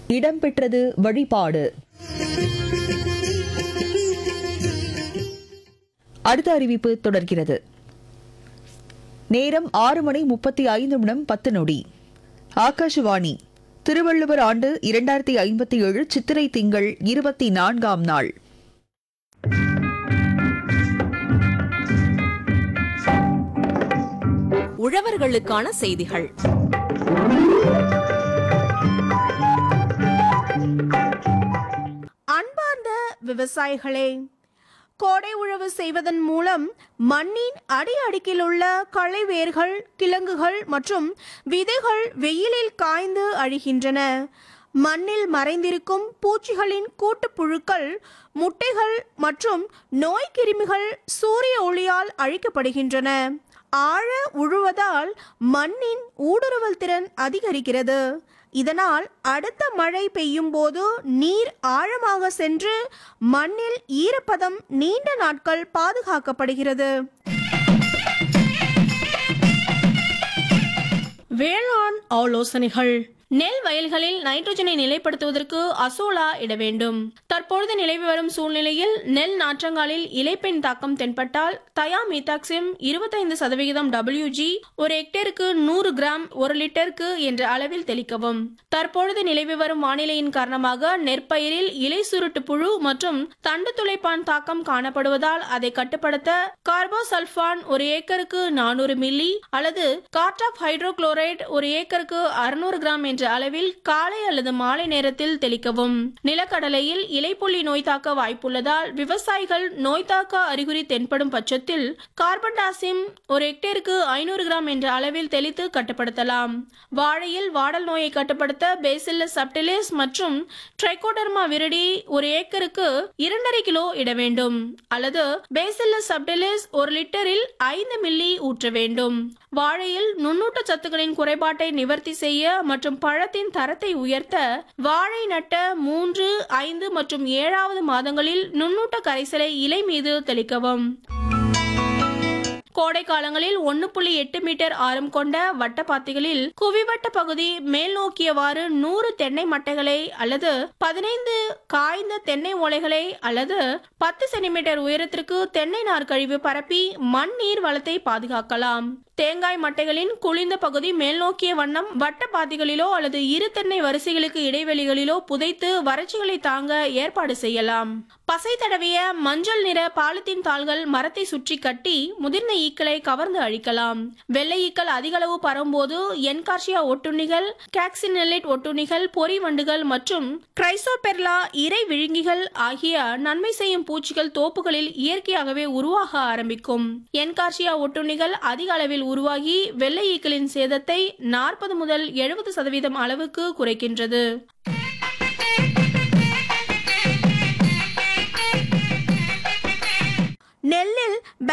இடம்பெற்றது வழிபாடு அடுத்த அறிவிப்பு தொடர்கிறது நேரம் ஆறு மணி முப்பத்தி ஐந்து நிமிடம் பத்து நொடி ஆகாஷவாணி திருவள்ளுவர் ஆண்டு இரண்டாயிரத்தி ஐம்பத்தி ஏழு சித்திரை திங்கள் இருபத்தி நான்காம் நாள் உழவர்களுக்கான செய்திகள் அன்பார்ந்த விவசாயிகளே கோடை உழவு செய்வதன் மூலம் மண்ணின் அடி அடுக்கில் உள்ள களை வேர்கள் கிழங்குகள் மற்றும் விதைகள் வெயிலில் காய்ந்து அழிகின்றன மண்ணில் மறைந்திருக்கும் பூச்சிகளின் கூட்டுப்புழுக்கள் முட்டைகள் மற்றும் நோய் கிருமிகள் சூரிய ஒளியால் அழிக்கப்படுகின்றன ஆழ உழுவதால் மண்ணின் ஊடுருவல் திறன் அதிகரிக்கிறது இதனால் அடுத்த மழை பெய்யும் போது நீர் ஆழமாக சென்று மண்ணில் ஈரப்பதம் நீண்ட நாட்கள் பாதுகாக்கப்படுகிறது வேளாண் ஆலோசனைகள் நெல் வயல்களில் நைட்ரஜனை நிலைப்படுத்துவதற்கு அசோலா இட வேண்டும் தற்பொழுது நிலவி வரும் சூழ்நிலையில் நெல் நாற்றங்காலில் இலைப்பெண் தாக்கம் தென்பட்டால் தயாமீதாக்சிம் இருபத்தைந்து சதவிகிதம் டபிள்யூஜி ஒரு ஹெக்டேருக்கு நூறு கிராம் ஒரு லிட்டருக்கு என்ற அளவில் தெளிக்கவும் தற்பொழுது நிலவி வரும் வானிலையின் காரணமாக நெற்பயிரில் இலை சுருட்டு புழு மற்றும் தண்டு துளைப்பான் தாக்கம் காணப்படுவதால் அதை கட்டுப்படுத்த கார்போசல்பான் ஒரு ஏக்கருக்கு நானூறு மில்லி அல்லது கார்டாப் ஹைட்ரோகுளோரைட் ஒரு ஏக்கருக்கு அறுநூறு கிராம் என்ற அளவில் காலை அல்லது மாலை நேரத்தில் தெளிக்கவும் நிலக்கடலையில் இலைப்புள்ளி நோய் தாக்க வாய்ப்புள்ளதால் விவசாயிகள் நோய் தாக்க அறிகுறி தென்படும் பட்சத்தில் கார்பன் டாசிம் ஒரு ஹெக்டேருக்கு ஐநூறு கிராம் என்ற அளவில் தெளித்து கட்டுப்படுத்தலாம் வாழையில் வாடல் நோயை கட்டுப்படுத்த பேசில்லஸ் சப்டிலிஸ் மற்றும் ட்ரைகோடர்மா விரிடி ஒரு ஏக்கருக்கு இரண்டரை கிலோ இட வேண்டும் அல்லது பேசில்லஸ் சப்டிலிஸ் ஒரு லிட்டரில் ஐந்து மில்லி ஊற்ற வேண்டும் வாழையில் நுண்ணூட்ட சத்துக்களின் குறைபாட்டை நிவர்த்தி செய்ய மற்றும் பழத்தின் தரத்தை உயர்த்த வாழை நட்ட மூன்று ஐந்து மற்றும் ஏழாவது மாதங்களில் நுண்ணூட்ட கரைசலை இலை மீது தெளிக்கவும் கோடை காலங்களில் ஒன்று புள்ளி எட்டு மீட்டர் ஆரம் கொண்ட வட்டப்பாத்திகளில் குவிவட்ட பகுதி மேல் நோக்கியவாறு நூறு தென்னை மட்டைகளை அல்லது பதினைந்து காய்ந்த தென்னை ஓலைகளை அல்லது பத்து சென்டிமீட்டர் உயரத்திற்கு தென்னை நார் கழிவு பரப்பி மண் நீர் வளத்தை பாதுகாக்கலாம் தேங்காய் மட்டைகளின் குளிர்ந்த பகுதி மேல் நோக்கிய வண்ணம் வட்ட பாத்திகளிலோ அல்லது இரு தென்னை வரிசைகளுக்கு இடைவெளிகளிலோ புதைத்து வறட்சிகளை தாங்க ஏற்பாடு செய்யலாம் பசை தடவிய மஞ்சள் நிற பாலித்தீன் தாள்கள் மரத்தை சுற்றி கட்டி முதிர்ந்த ஈக்களை கவர்ந்து அழிக்கலாம் வெள்ளை ஈக்கள் அதிக அளவு பரவும்போது என்கார்சியா ஒட்டுண்ணிகள் காக்சினெல்லைட் ஒட்டுண்ணிகள் பொறி வண்டுகள் மற்றும் கிரைசோபெர்லா இறை விழுங்கிகள் ஆகிய நன்மை செய்யும் பூச்சிகள் தோப்புகளில் இயற்கையாகவே உருவாக ஆரம்பிக்கும் என்கார்சியா ஒட்டுண்ணிகள் அதிக அளவில் உருவாகி வெள்ளை ஈக்களின் சேதத்தை நாற்பது முதல் எழுபது சதவீதம் அளவுக்கு குறைக்கின்றது